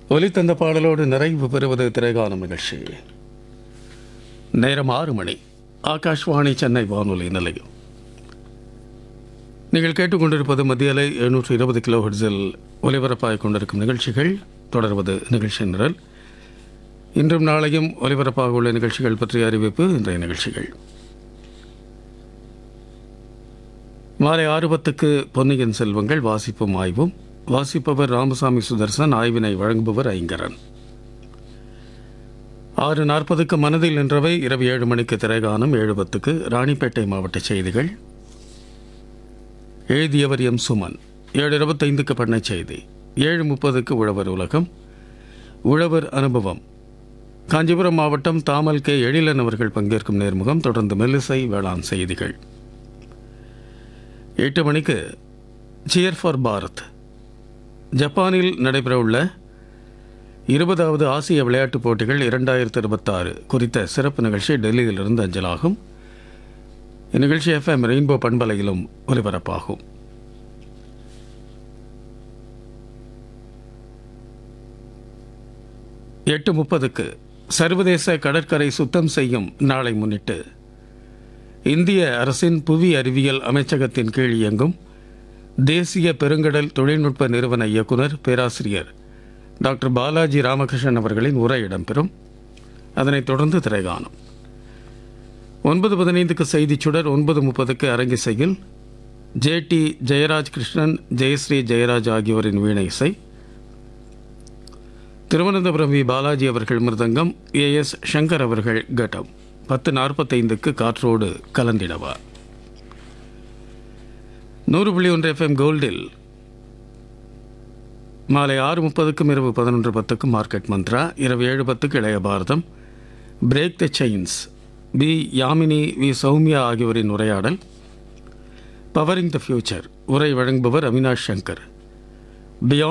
ஒலித்தந்த பாடலோடு நிறைவு பெறுவது திரைகாணும் நிகழ்ச்சி நேரம் ஆறு மணி ஆகாஷ்வாணி சென்னை வானொலி நிலையம் நீங்கள் கேட்டுக்கொண்டிருப்பது மத்திய அலை எழுநூற்று இருபது கிலோ ஹெர்ட்ஸில் ஒலிபரப்பாகிக் கொண்டிருக்கும் நிகழ்ச்சிகள் தொடர்வது நிகழ்ச்சி நிரல் இன்றும் நாளையும் ஒலிபரப்பாக உள்ள நிகழ்ச்சிகள் பற்றிய அறிவிப்பு இன்றைய நிகழ்ச்சிகள் மாலை ஆறு பத்துக்கு பொன்னியின் செல்வங்கள் வாசிப்பும் ஆய்வும் வாசிப்பவர் ராமசாமி சுதர்சன் ஆய்வினை வழங்குபவர் ஐங்கரன் ஆறு நாற்பதுக்கு மனதில் நின்றவை இரவு ஏழு மணிக்கு திரைகானம் ஏழு பத்துக்கு ராணிப்பேட்டை மாவட்ட செய்திகள் எழுதியவர் எம் சுமன் ஏழு இருபத்தைந்துக்கு பண்ணை செய்தி ஏழு முப்பதுக்கு உழவர் உலகம் உழவர் அனுபவம் காஞ்சிபுரம் மாவட்டம் தாமல் கே எழிலன் அவர்கள் பங்கேற்கும் நேர்முகம் தொடர்ந்து மெல்லிசை வேளாண் செய்திகள் எட்டு மணிக்கு சியர் ஃபார் பாரத் ஜப்பானில் நடைபெறவுள்ள இருபதாவது ஆசிய விளையாட்டுப் போட்டிகள் இரண்டாயிரத்து இருபத்தாறு குறித்த சிறப்பு நிகழ்ச்சி டெல்லியிலிருந்து அஞ்சலாகும் இந்நிகழ்ச்சி எஃப்எம் ரெயின்போ பண்பலையிலும் ஒலிபரப்பாகும் எட்டு முப்பதுக்கு சர்வதேச கடற்கரை சுத்தம் செய்யும் நாளை முன்னிட்டு இந்திய அரசின் புவி அறிவியல் அமைச்சகத்தின் கீழ் இயங்கும் தேசிய பெருங்கடல் தொழில்நுட்ப நிறுவன இயக்குனர் பேராசிரியர் டாக்டர் பாலாஜி ராமகிருஷ்ணன் அவர்களின் உரை இடம்பெறும் அதனைத் தொடர்ந்து திரைகாணும் ஒன்பது பதினைந்துக்கு செய்திச் சுடர் ஒன்பது முப்பதுக்கு அரங்கிசையில் ஜே டி ஜெயராஜ் கிருஷ்ணன் ஜெயஸ்ரீ ஜெயராஜ் ஆகியோரின் வீணை இசை திருவனந்தபுரம் வி பாலாஜி அவர்கள் மிருதங்கம் ஏ எஸ் சங்கர் அவர்கள் கட்டம் பத்து நாற்பத்தைந்துக்கு காற்றோடு கலந்திடவா நூறு புள்ளி ஒன்று எஃப்எம் கோல்டில் மாலை ஆறு முப்பதுக்கும் இரவு பதினொன்று பத்துக்கும் மார்க்கெட் மந்த்ரா இரவு ஏழு பத்துக்கு இளைய பாரதம் break the chains P Yamini V Sowmya ஆகியோரின் உரையாடல் பவரிங் த ஃபியூச்சர் உரை வழங்குபவர் அவினாஷ் சங்கர் பியாண்ட்